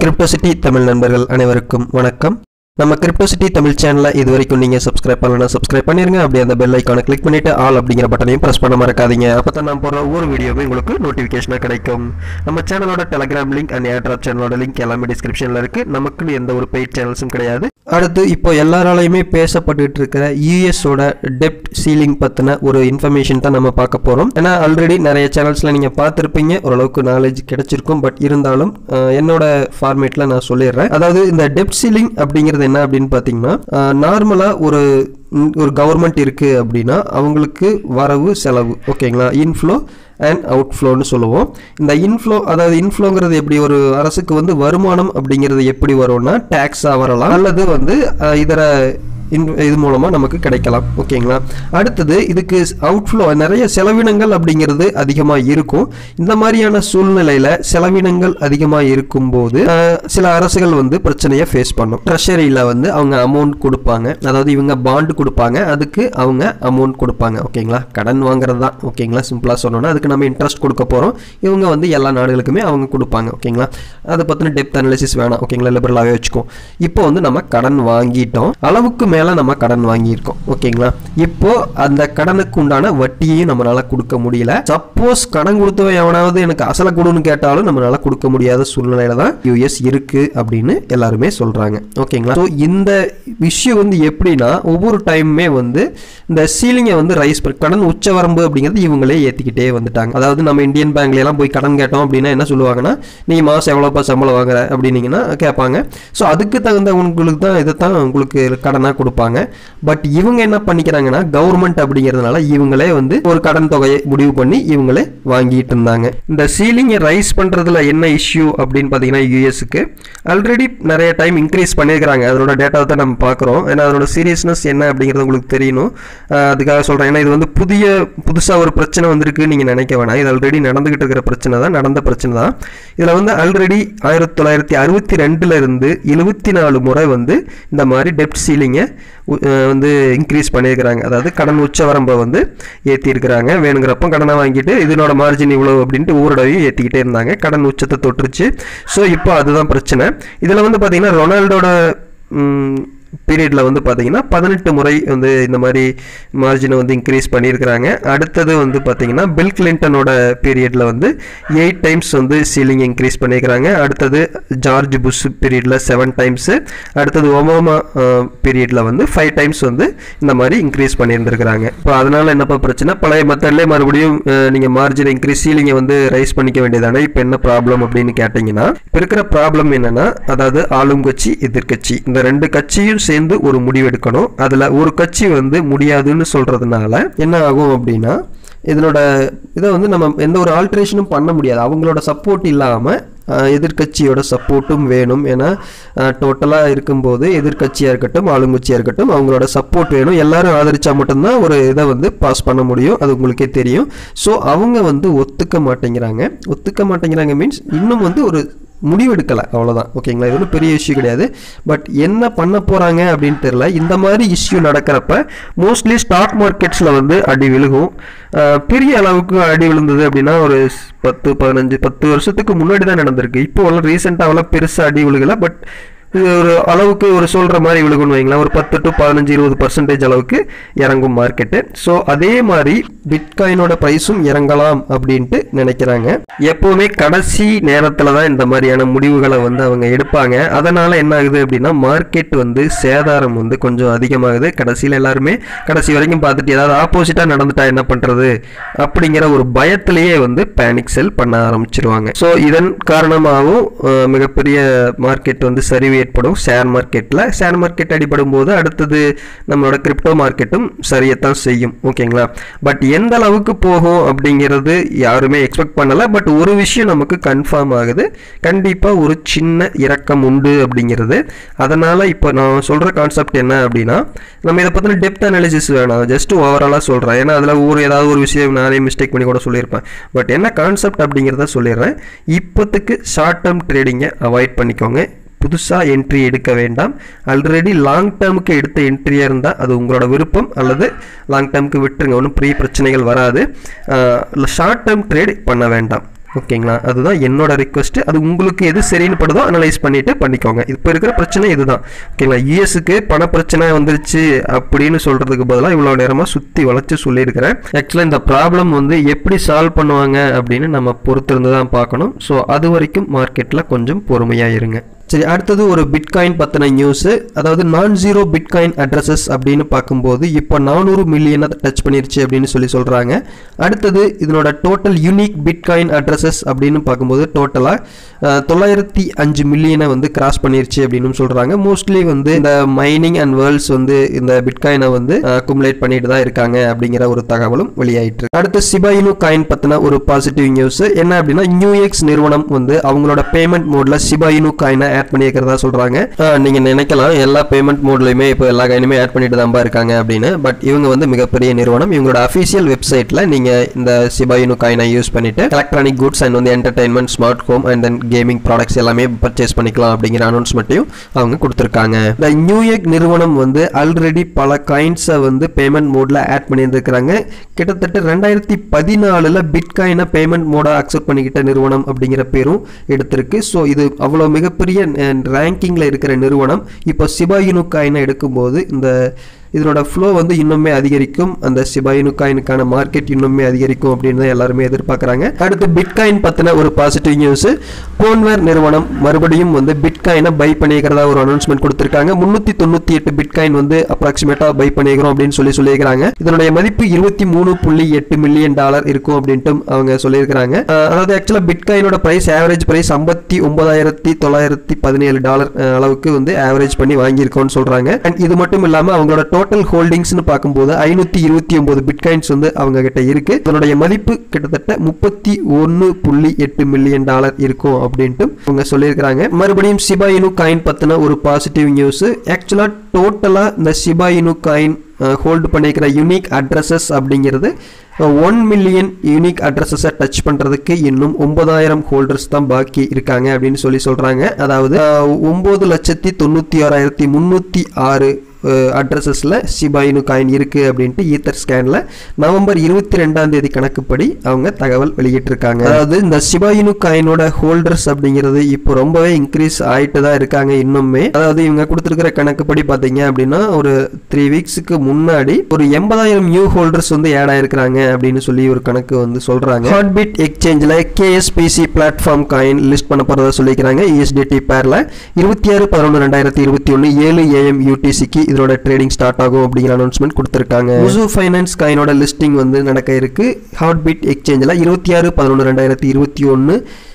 Crypto City Tamil நண்பர்கள் அனைவருக்கும் வணக்கம் நம்ம கிரிப்டோசிட்டி தமிழ் சேனலை இது வரைக்கும் நீங்கள் சப்ஸ்கிரைப் பண்ணலன்னா சப்ஸ்கிரைப் பண்ணிருங்க அப்படியே அந்த பெல் ஐக்கானை கிளிக் பண்ணிட்டு ஆல் அப்படிங்கிற பட்டனையும் ப்ரெஸ் பண்ண மறக்காதீங்க அப்போ தான் நான் போடுற ஒவ்வொரு வீடியோவும் உங்களுக்கு நோட்டிஃபிகேஷனாக கிடைக்கும் நம்ம சேனலோட டெலகிராம் லிங்க் அண்ட் ஏர்ட்ராப் சேனலோட லிங்க் எல்லாமே டிஸ்கிரிப்ஷனில் இருக்குது நமக்கு எந்த ஒரு பெய்ட் சேனல்ஸும் கிடையாது அடுத்து இப்போ எல்லாராலையுமே பேசப்பட்டுட்டு இருக்கிற யூஎஸோட டெப்ட் சீலிங் பற்றின ஒரு இன்ஃபர்மேஷன் தான் நம்ம பார்க்க போகிறோம் ஏன்னா ஆல்ரெடி நிறைய சேனல்ஸில் நீங்கள் பார்த்துருப்பீங்க ஓரளவுக்கு நாலேஜ் கிடைச்சிருக்கும் பட் இருந்தாலும் அஹ், என்னோட ஃபார்மேட்டில் நான் சொல்லிடுறேன் அதாவது இந்த டெப்ட் சீலிங் அப்படிங்கிறது என்ன அப்படின்னு பார்த்தீங்கன்னா நார்மலாக ஒரு ம், ஒரு கவர்மெண்ட் இருக்குது அப்படின்னா அவங்களுக்கு வரவு செலவு ஓகேங்களா இன்ஃப்ளோ அண்ட் அவுட்ஃப்ளோன்னு சொல்லுவோம் இந்த இன்ஃப்ளோ அதாவது இன்ஃப்ளோங்கிறது எப்படி ஒரு அரசுக்கு வந்து வருமானம் அப்படிங்கிறது எப்படி வரும்னா டேக்ஸாக வரலாம் அல்லது வந்து அஹ், இதர இன் இது மூலமாக நமக்கு கிடைக்கலாம் ஓகேங்களா அடுத்தது இதுக்கு அவுட்ஃப்ளோ நிறைய செலவினங்கள் அப்படிங்கிறது அதிகமாக இருக்கும் இந்த மாதிரியான சூழ்நிலையில் செலவினங்கள் அதிகமாக இருக்கும்போது அஹ், சில அரசுகள் வந்து பிரச்சனையை ஃபேஸ் பண்ணும் ட்ரெஷரியில் வந்து அவங்க அமௌண்ட் கொடுப்பாங்க அதாவது இவங்க பாண்டு கொடுப்பாங்க அதுக்கு அவங்க அமௌண்ட் கொடுப்பாங்க ஓகேங்களா கடன் வாங்குறது தான் ஓகேங்களா சிம்பிளாக சொன்னோன்னா அதுக்கு நம்ம இன்ட்ரெஸ்ட் கொடுக்க போகிறோம் இவங்க வந்து எல்லா நாடுகளுக்குமே அவங்க கொடுப்பாங்க ஓகேங்களா அதை பற்றின டெப்த் அனாலிசிஸ் வேணாம் ஓகேங்களா லிபரலாகவே வச்சுக்கோ இப்போ வந்து நம்ம கடன் வாங்கிட்டோம் அளவுக்கு மேலே நம்ம கடன் வாங்கியிருக்கோம் ஓகேங்களா இப்போ அந்த கடனுக்கு உண்டான வட்டியையும் நம்மளால கொடுக்க முடியல சப்போஸ் கடன் கொடுத்தவன் எவனாவது எனக்கு அசல கொடுன்னு கேட்டாலும் நம்மளால கொடுக்க முடியாத சூழ்நிலையில தான் யூஎஸ் இருக்கு அப்படின்னு எல்லாருமே சொல்றாங்க ஓகேங்களா ஸோ இந்த விஷயம் வந்து எப்படின்னா ஒவ்வொரு டைமுமே வந்து இந்த சீலிங்கை வந்து ரைஸ் பண்ணி கடன் உச்சவரம்பு அப்படிங்கிறது இவங்களே ஏற்றிக்கிட்டே வந்துட்டாங்க அதாவது நம்ம இந்தியன் பேங்க்ல எல்லாம் போய் கடன் கேட்டோம் அப்படின்னா என்ன சொல்லுவாங்கன்னா நீ மாதம் எவ்வளோப்பா சம்பளம் வாங்குற அப்படின்னீங்கன்னா கேட்பாங்க ஸோ அதுக்கு தகுந்த உங்களுக்கு தான் இதை தான் உங்களுக்கு கடனாக கொடுப்பாங்க பட் இவங்க என்ன பண்ணிக்கிறாங்கன்னா கவர்மெண்ட் அப்படிங்கிறதுனால இவங்களே வந்து ஒரு கடன் தொகையை முடிவு பண்ணி இவங்களே வாங்கிட்டு இருந்தாங்க இந்த சீலிங்கை ரைஸ் பண்ணுறதுல என்ன இஷ்யூ அப்படின்னு பார்த்தீங்கன்னா யூஎஸ்க்கு ஆல்ரெடி நிறைய டைம் இன்க்ரீஸ் பண்ணியிருக்கிறாங்க அதனோட டேட்டாவை தான் நம்ம பார்க்குறோம் ஏன்னா அதனோட சீரியஸ்னஸ் என்ன அப்படிங்கிறது உங்களுக்கு தெரியணும் அஹ் அதுக்காக சொல்கிறேன் ஏன்னா இது வந்து புதிய புதுசாக ஒரு பிரச்சனை வந்திருக்கு நீங்கள் நினைக்க வேணாம் இது ஆல்ரெடி நடந்துகிட்டு இருக்கிற பிரச்சனை தான் நடந்த பிரச்சனை தான் இதில் வந்து ஆல்ரெடி ஆயிரத்தி தொள்ளாயிரத்தி அறுபத்தி ரெண்டுல இருந்து எழுபத்தி நாலு முறை வந்து இந்த மாதிரி டெப்ட் சீலிங்கை வந்து இன்க்ரீஸ் பண்ணியிருக்கிறாங்க அதாவது கடன் உச்சவரம்பை வந்து ஏற்றிருக்கிறாங்க வேணுங்கிறப்போ கடனை வாங்கிட்டு இதனோட மார்ஜின் இவ்வளோ அப்படின்ட்டு ஒவ்வொரு தடவையும் ஏற்றிக்கிட்டே இருந்தாங்க கடன் உச்சத்தை தொட்டுருச்சு ஸோ இப்போ அதுதான் பிரச்சனை இதில் வந்து பார்த்தீங்கன்னா ரொனால்டோட பீரியடில் வந்து பார்த்தீங்கன்னா பதினெட்டு முறை வந்து இந்த மாதிரி மார்ஜினை வந்து இன்க்ரீஸ் பண்ணியிருக்கிறாங்க அடுத்தது வந்து பார்த்தீங்கன்னா பில் கிளின்டனோட பீரியடில் வந்து எயிட் டைம்ஸ் வந்து சீலிங் இன்க்ரீஸ் பண்ணியிருக்கிறாங்க அடுத்தது ஜார்ஜ் புஷ் பீரியடில் செவன் டைம்ஸு அடுத்தது ஒபாமா பீரியடில் வந்து ஃபைவ் டைம்ஸ் வந்து இந்த மாதிரி இன்க்ரீஸ் பண்ணியிருந்திருக்கிறாங்க இப்போ அதனால் என்னப்பா பிரச்சனை பழைய மெத்தட்லேயே மறுபடியும் நீங்கள் மார்ஜின் இன்க்ரீஸ் சீலிங்கை வந்து ரைஸ் பண்ணிக்க வேண்டியதானே இப்போ என்ன ப்ராப்ளம் அப்படின்னு கேட்டிங்கன்னா இப்போ இருக்கிற ப்ராப்ளம் என்னன்னா அதாவது ஆளும் கட்சி எதிர்க்கட்சி இந்த ரெண்டு கட்சியும் சேர்ந்து ஒரு முடிவு எடுக்கணும் அதில் ஒரு கட்சி வந்து முடியாதுன்னு சொல்கிறதுனால என்ன ஆகும் அப்படின்னா இதனோட இதை வந்து நம்ம எந்த ஒரு ஆல்ட்ரேஷனும் பண்ண முடியாது அவங்களோட சப்போர்ட் இல்லாமல் எதிர்க்கட்சியோட சப்போர்ட்டும் வேணும் ஏன்னா டோட்டலாக இருக்கும்போது எதிர்க்கட்சியாக இருக்கட்டும் ஆளுங்கட்சியாக இருக்கட்டும் அவங்களோட சப்போர்ட் வேணும் எல்லாரும் ஆதரிச்சா மட்டும்தான் ஒரு இதை வந்து பாஸ் பண்ண முடியும் அது உங்களுக்கே தெரியும் ஸோ அவங்க வந்து ஒத்துக்க மாட்டேங்கிறாங்க ஒத்துக்க மாட்டேங்கிறாங்க மீன்ஸ் இன்னும் வந்து ஒரு முடிவெடுக்கலை அவ்வளோதான் ஓகேங்களா இது ஒன்றும் பெரிய இஷ்யூ கிடையாது பட் என்ன பண்ண போகிறாங்க அப்படின்னு தெரியல இந்த மாதிரி இஷ்யூ நடக்கிறப்ப மோஸ்ட்லி ஸ்டாக் மார்க்கெட்ஸில் வந்து அடி விழுகும் அஹ் பெரிய அளவுக்கு அடி விழுந்தது அப்படின்னா ஒரு பத்து பதினஞ்சு பத்து வருஷத்துக்கு முன்னாடி தான் நடந்திருக்கு இப்போ அவ்வளோ ரீசெண்டாக அவ்வளோ பெருசாக அடி விழுகலை பட் இது ஒரு அளவுக்கு ஒரு சொல்கிற மாதிரி விழுகும்னு வைங்களேன் ஒரு பத்து டு பதினஞ்சு இருபது பர்சன்டேஜ் அளவுக்கு இறங்கும் மார்க்கெட்டு ஸோ அதே மாதிரி பிட்காயினோட ப்ரைஸும் இறங்கலாம் அப்படின்ட்டு நினைக்கிறாங்க எப்போவுமே கடைசி நேரத்தில் தான் இந்த மாதிரியான முடிவுகளை வந்து அவங்க எடுப்பாங்க அதனால் என்ன ஆகுது அப்படின்னா மார்க்கெட் வந்து சேதாரம் வந்து கொஞ்சம் அதிகமாகுது கடைசியில் எல்லாருமே கடைசி வரைக்கும் பார்த்துட்டு ஏதாவது ஆப்போசிட்டாக நடந்துட்டா என்ன பண்ணுறது அப்படிங்கிற ஒரு பயத்திலேயே வந்து பேனிக் செல் பண்ண ஆரம்பிச்சிருவாங்க ஸோ இதன் காரணமாகவும் அஹ், மிகப்பெரிய மார்க்கெட் வந்து சரிவு ஏற்படும் ஷேர் மார்க்கெட்டில் ஷேர் மார்க்கெட் அடிபடும் போது அடுத்தது நம்மளோட கிரிப்டோ மார்க்கெட்டும் சரியத்தான் செய்யும் ஓகேங்களா பட் எந்த அளவுக்கு போகும் அப்படிங்கிறது யாருமே எக்ஸ்பெக்ட் பண்ணலை பட் ஒரு விஷயம் நமக்கு கன்ஃபார்ம் ஆகுது கண்டிப்பாக ஒரு சின்ன இறக்கம் உண்டு அப்படிங்கிறது அதனால் இப்போ நான் சொல்கிற கான்செப்ட் என்ன அப்படின்னா நம்ம இதை பற்றின டெப்த் அனாலிசிஸ் வேணாம் ஜஸ்ட் ஓவராலாக சொல்கிறேன் ஏன்னா அதில் ஒரு ஏதாவது ஒரு விஷயம் நானே மிஸ்டேக் பண்ணி கூட சொல்லியிருப்பேன் பட் என்ன கான்செப்ட் அப்படிங்கிறத சொல்லிடுறேன் இப்போத்துக்கு ஷார்ட் டேர்ம் ட்ரேடிங்கை அவாய்ட் பண்ணிக்கோங்க புதுசாக என்ட்ரி எடுக்க வேண்டாம் ஆல்ரெடி லாங் டேர்முக்கு எடுத்த என்ட்ரியாக இருந்தால் அது உங்களோட விருப்பம் அல்லது லாங் டேர்முக்கு விட்டுருங்க ஒன்றும் பெரிய பிரச்சனைகள் வராது ஷார்ட் டேர்ம் ட்ரேட் பண்ண வேண்டாம் ஓகேங்களா அதுதான் என்னோட ரிக்வஸ்ட் அது உங்களுக்கு எது சரின்னு படுதோ அனலைஸ் பண்ணிட்டு பண்ணிக்கோங்க இப்போ இருக்கிற பிரச்சனை இதுதான் ஓகேங்களா யூஎஸ்க்கு பண பிரச்சனை வந்துருச்சு அப்படின்னு சொல்றதுக்கு பதிலாக இவ்வளோ நேரமாக சுற்றி வளைச்சு சொல்லியிருக்கிறேன் ஆக்சுவலாக இந்த ப்ராப்ளம் வந்து எப்படி சால்வ் பண்ணுவாங்க அப்படின்னு நம்ம பொறுத்திருந்து தான் பார்க்கணும் ஸோ அது வரைக்கும் மார்க்கெட்டில் கொஞ்சம் பொறுமையாக இருங்க சரி அடுத்தது ஒரு பிட்காயின் பற்றின நியூஸு அதாவது நான் ஜீரோ பிட்காயின் அட்ரஸஸ் அப்படின்னு பார்க்கும்போது இப்போ நானூறு மில்லியனை டச் பண்ணிருச்சு அப்படின்னு சொல்லி சொல்கிறாங்க அடுத்தது இதனோட டோட்டல் யூனிக் பிட்காயின் அட்ரஸஸ் அப்படின்னு பார்க்கும்போது டோட்டலாக தொள்ளாயிரத்தி அஞ்சு மில்லியனை வந்து கிராஸ் பண்ணிருச்சு அப்படின்னு சொல்கிறாங்க மோஸ்ட்லி வந்து இந்த மைனிங் அண்ட் வேர்ல்ட்ஸ் வந்து இந்த பிட்காயினை வந்து அக்குமுலேட் பண்ணிட்டு தான் இருக்காங்க அப்படிங்கிற ஒரு தகவலும் வெளியாயிட்டு இருக்கு. அடுத்து சிபாயினு காயின் பற்றின ஒரு பாசிட்டிவ் நியூஸ் என்ன அப்படின்னா நியூஎக்ஸ் நிறுவனம் வந்து அவங்களோட பேமெண்ட் மோட்ல சிபாயினு காயினை ஆட் பண்ணியிருக்கிறதா சொல்றாங்க ஆஹ் நீங்க நினைக்கலாம் எல்லா பேமெண்ட் மோட்லயுமே இப்போ எல்லா காயினுமே ஆட் பண்ணிட்டு தான் இருக்காங்க அப்படின்னு பட் இவங்க வந்து மிகப்பெரிய நிறுவனம் இவங்களோட அஃபீஷியல் வெப்சைட்ல நீங்க இந்த சிபாயினு காயினை யூஸ் பண்ணிட்டு எலக்ட்ரானிக் குட்ஸ் அண்ட் வந்து entertainment smart home and then gaming products எல்லாமே பர்ச்சேஸ் பண்ணிக்கலாம் அப்படிங்கிற அனௌன்ஸ்மெண்ட்டையும் அவங்க கொடுத்துருக்காங்க இந்த நியூயர்க் நிறுவனம் வந்து ஆல்ரெடி பல காயின்ஸை வந்து பேமெண்ட் மோட்ல ஆட் பண்ணியிருந்திருக்கிறாங்க கிட்டத்தட்ட ரெண்டாயிரத்தி பதினாலில் பிட்காயினை பேமெண்ட் மோட அக்செப்ட் பண்ணிக்கிட்ட நிறுவனம் அப்படிங்கிற பேரும் எடுத்திருக்கு ஸோ இது அவ்வளோ மிகப்பெரிய ரேங்கிங்கில் இருக்கிற நிறுவனம் இப்போ சிபாயினு காயினை எடுக்கும்போது இந்த இதனோட ஃப்ளோ வந்து இன்னுமே அதிகரிக்கும் அந்த சிபாயினு காயினுக்கான மார்க்கெட் இன்னுமே அதிகரிக்கும் அப்படின்னு தான் எல்லாருமே எதிர்பார்க்குறாங்க அடுத்து பிட்காயின் பற்றின ஒரு பாசிட்டிவ் நியூஸ் போன்வேர் நிறுவனம் மறுபடியும் வந்து பிட்காயினை பை பண்ணிக்கிறதா ஒரு அனௌன்ஸ்மெண்ட் கொடுத்துருக்காங்க முந்நூற்றி தொண்ணூற்றி எட்டு பிட்காயின் வந்து அப்ராக்சிமேட்டாக பை பண்ணிக்கிறோம் அப்படின்னு சொல்லி சொல்லியிருக்காங்க இதனுடைய மதிப்பு இருபத்தி மூணு புள்ளி எட்டு மில்லியன் டாலர் இருக்கும் அப்படின்ட்டு அவங்க சொல்லியிருக்கிறாங்க அஹ் அதாவது ஆக்சுவலாக பிட்காயினோட ப்ரைஸ் ஆவரேஜ் ப்ரைஸ் ஐம்பத்தி ஒன்பதாயிரத்தி தொள்ளாயிரத்தி பதினேழு டாலர் அஹ், அளவுக்கு வந்து ஆவரேஜ் பண்ணி வாங்கியிருக்கோம்னு சொல்கிறாங்க அண்ட் இது மட்டும் இல்லாமல் அவங்களோட டோட்டல் ஹோல்டிங்ஸ்னு பார்க்கும்போது ஐநூற்றி இருபத்தி ஒன்பது பிட்காயின்ஸ் வந்து அவங்க கிட்ட இருக்கு இதனுடைய மதிப்பு கிட்டத்தட்ட முப்பத்தி ஒன்று புள்ளி எட்டு மில்லியன் டாலர் இருக்கும் அப்படின்ட்டு அவங்க சொல்லியிருக்கிறாங்க மறுபடியும் சிபாயினு காயின் பற்றின ஒரு பாசிட்டிவ் நியூஸ் ஆக்சுவலாக டோட்டலாக இந்த சிபாயினு காயின் ஹோல்டு பண்ணிக்கிற யூனிக் அட்ரஸஸ் அப்படிங்கிறது ஒன் மில்லியன் யூனிக் அட்ரஸஸை டச் பண்ணுறதுக்கு இன்னும் ஒன்பதாயிரம் ஹோல்டர்ஸ் தான் பாக்கி இருக்காங்க அப்படின்னு சொல்லி சொல்கிறாங்க அதாவது ஒம்பது லட்சத்தி தொண்ணூற்றி ஆறாயிரத்தி முந்நூற்றி ஆறு அட்ரஸஸில் சிபாயினு காயின் இருக்குது அப்படின்ட்டு ஈத்தர் ஸ்கேனில் நவம்பர் இருபத்தி ரெண்டாம் தேதி கணக்குப்படி அவங்க தகவல் வெளியிட்டிருக்காங்க அதாவது இந்த சிபாயினு காயினோட ஹோல்டர்ஸ் அப்படிங்கிறது இப்போ ரொம்பவே இன்க்ரீஸ் ஆயிட்டு தான் இருக்காங்க இன்னுமே அதாவது இவங்க கொடுத்துருக்கிற கணக்குப்படி பார்த்தீங்க அப்படின்னா ஒரு த்ரீ வீக்ஸுக்கு முன்னாடி ஒரு எண்பதாயிரம் நியூ ஹோல்டர்ஸ் வந்து ஆட் ஆயிருக்கிறாங்க அப்படின்னு சொல்லி ஒரு கணக்கு வந்து சொல்றாங்க ஹார்ட்பீட் எக்ஸ்சேஞ்சில் கேஎஸ்பிசி பிளாட்ஃபார்ம் காயின் லிஸ்ட் பண்ண போறதா சொல்லிக்கிறாங்க இஎஸ்டிடி பேர்ல இருபத்தி ஆறு பதினொன்று ரெண்டாயிரத்தி இருபத்தி ஒன்று ஏழு ஏஎம் யூடிசிக்கு இதோட ட்ரேடிங் ஸ்டார்ட் ஆகும் அப்படிங்கிற அனௌன்ஸ்மெண்ட் கொடுத்துருக்காங்க முசு ஃபைனான்ஸ் காயினோட லிஸ்டிங் வந்து நடக்க இருக்கு ஹார்ட்பீட் எக்ஸ்சேஞ்சில் இருபத்தி ஆறு பதினொன்று ரெண்டாயிரத்தி இருபத்தி ஒன்று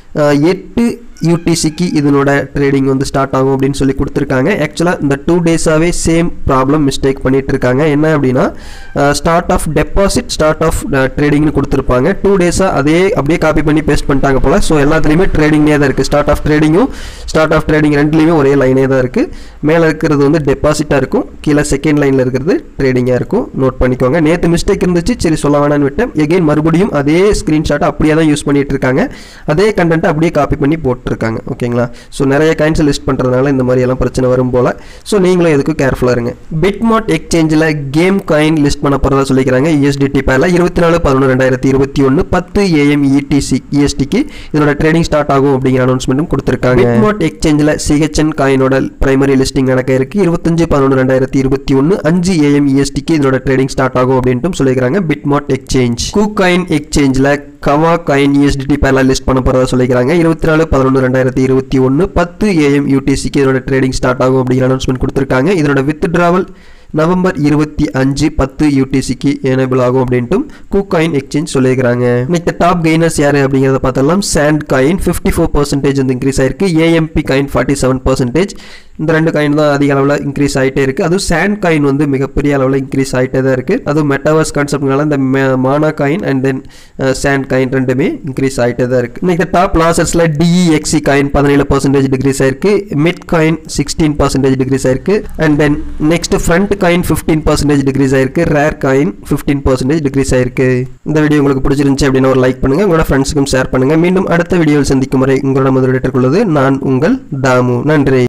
எட்டு யூடிசிக்கு இதனோட ட்ரேடிங் வந்து ஸ்டார்ட் ஆகும் அப்படின்னு சொல்லி கொடுத்துருக்காங்க ஆக்சுவலாக இந்த டூ டேஸாகவே சேம் ப்ராப்ளம் மிஸ்டேக் பண்ணிட்டு இருக்காங்க என்ன அப்படின்னா start of deposit start of ட்ரேடிங்னு கொடுத்துருப்பாங்க டூ டேஸாக அதே அப்படியே காப்பி பண்ணி பேஸ்ட் பண்ணிட்டாங்க போல் ஸோ எல்லாத்துலேயுமே ட்ரேடிங்லேயே தான் இருக்குது ஸ்டார்ட் ஆஃப் ட்ரேடிங்கும் ஸ்டார்ட் ஆஃப் ட்ரேடிங் ரெண்டுலேயுமே ஒரே லைனே தான் இருக்குது மேலே இருக்கிறது வந்து டெபாசிட்டாக இருக்கும் கீழே செகண்ட் லைனில் இருக்கிறது ட்ரேடிங்காக இருக்கும் நோட் பண்ணிக்கோங்க நேற்று மிஸ்டேக் இருந்துச்சு சரி சொல்ல வேணான்னு விட்டேன் எகெயின் மறுபடியும் அதே ஸ்க்ரீன்ஷாட்டை அப்படியே தான் யூஸ் பண்ணிட்டு இருக்காங்க அதே கண்டென்ட்டை அப்படியே காப்பி பண்ணி போட்டுருக்காங்க ஓகேங்களா ஸோ நிறைய காயின்ஸ் லிஸ்ட் பண்ணுறதுனால இந்த மாதிரி எல்லாம் பிரச்சனை வரும் போல் ஸோ நீங்களும் எதுக்கும் கேர்ஃபுல்லாக இருங்க பிட்மார்ட் எக்ஸ்சேஞ்சில் கேம் காயின் லிஸ்ட் பண்ண போகிறதா சொல்லிக்கிறாங்க யூஎஸ்டிடி பேரில் இருபத்தி நாலு பதினொன்று ரெண்டாயிரத்தி இருபத்தி ஒன்று பத்து ஏஎம் இடிசி இஎஸ்டிக்கு இதனோட ட்ரேடிங் ஸ்டார்ட் ஆகும் அப்படிங்கிற அனௌன்ஸ்மெண்ட்டும் கொடுத்துருக்காங்க பிட்மார்ட் எக்ஸ்சேஞ்சில் சிஹெச்என் காயினோட பிரைமரி லிஸ்டிங் நடக்க இருக்கு இருபத்தஞ்சு பதினொன்று ரெண்டாயிரத்தி இருபத்தி ஒன்று அஞ்சு ஏஎம் இஎஸ்டிக்கு இதனோட ட்ரேடிங் ஸ்டார்ட் ஆகும் அப்படின்ட்டும் சொல்லிக்கிறாங்க பிட்மார்ட் எக்ஸ்சேஞ்ச் கூ காயின் எக்ஸ்சேஞ்சில் கவா காயின் யூஎஸ்டிடி பேரில் லிஸ்ட் பண்ண போகிறதா சொல்லிக்கிறாங்க இருபத்தி நாலு பதினொன்று ரெண்டாயிரத்தி இருபத்தி ஒன்று பத்து ஏஎம் யூடிசிக்கு இதோட ட்ரேடிங் ஸ்டார்ட் ஆகும் அப்படிங்கிற அனௌன்ஸ்மெண்ட் கொடுத்துருக்காங்க இதனோட வித்ட்ராவல் நவம்பர் இருபத்தி அஞ்சு பத்து யூடிசிக்கு எனேபிள் ஆகும் அப்படின்ட்டும் கூகாயின் எக்ஸ்சேஞ்ச் சொல்லியிருக்கிறாங்க இன்னைக்கு டாப் கெய்னர்ஸ் யார் அப்படிங்கிறத பார்த்தலாம் Sand coin fifty four percentage வந்து இன்க்ரீஸ் ஆயிருக்கு AMP coin forty seven percentage இந்த ரெண்டு காயின் தான் அதிக அளவில் இன்க்ரீஸ் ஆகிட்டே இருக்குது அதுவும் சாண்ட் காயின் வந்து மிகப்பெரிய அளவில் இன்க்ரீஸ் ஆகிட்டே தான் இருக்குது அதுவும் மெட்டாவர்ஸ் கான்செப்ட்னால இந்த Mana coin and then Sand coin ரெண்டுமே இன்க்ரீஸ் ஆகிட்டே தான் இருக்குது இன்னைக்கு டாப் லாசர்ஸில் டிஇஎக்ஸி காயின் பதினேழு பர்சன்டேஜ் டிகிரீஸ் ஆயிருக்கு mid coin sixteen percentage decrease ஆயிருக்கு and then next front coin fifteen percentage decrease ஆயிருக்கு rare coin fifteen percentage decrease ஆயிருக்கு இந்த வீடியோ உங்களுக்கு பிடிச்சிருந்துச்சு அப்படின்னு ஒரு லைக் பண்ணுங்க உங்களோட ஃப்ரெண்ட்ஸுக்கும் ஷேர் பண்ணுங்க மீண்டும் அடுத்த வீடியோவில் சந்திக்கும் வரை உங்களோட முதலீட்டுக்குள்ளது நான் உங்கள் தாமு நன்றி